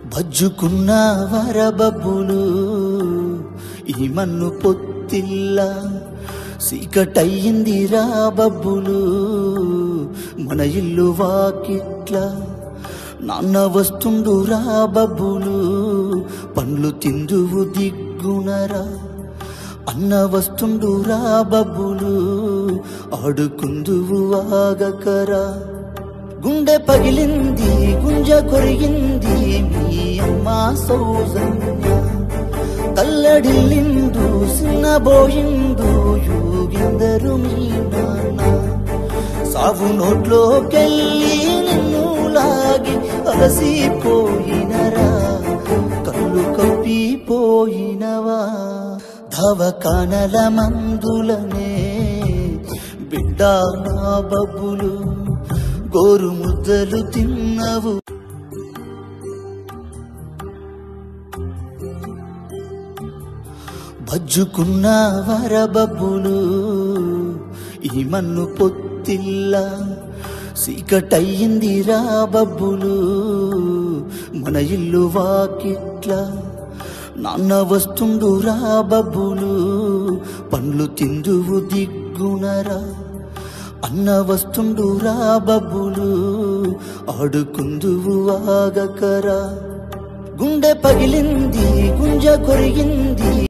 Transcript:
బజ్జుకున్న వరబబ్బులు ఈ మన్ను పొత్తిల్లా సీకటయ్యింది రా బబ్బులు మన ఇల్లు వాకిట్లా నాన్న వస్తుండు రా బబ్బులు పండ్లు తిందువు దిగ్గునరా అన్న వస్తుండు రా బబ్బులు ఆడుకుందువు ఆగకరా గుండె పగిలింది గుంజ కొరిగింది మీ అమ్మ సౌజన్య తల్లడిల్లిందు సిన్నబోయిందు యూగిందరు మీ నాన్న సావు నోట్లోకెళ్ళి నిన్ను లాగి అలసిపోయినరా కళ్ళు కప్పిపోయినవా ధవకానల మందులనే బిడ్డ నా బబ్బులు గోరు ముద్దలు తిన్నవు బజ్జుకున్న వరబబ్బులు ఈ మన్ను పొత్తిల్లా సీకటయ్యింది రా బబ్బులు మన ఇల్లు వాకిట్లా నాన్న వస్తుండు రా బబ్బులు పండ్లు తిందువు దిగ్గునరా అన్న వస్తుండు రా బబ్బులు ఆడుకుందువు ఆగకరా గుండె పగిలింది గుంజ కొరిగింది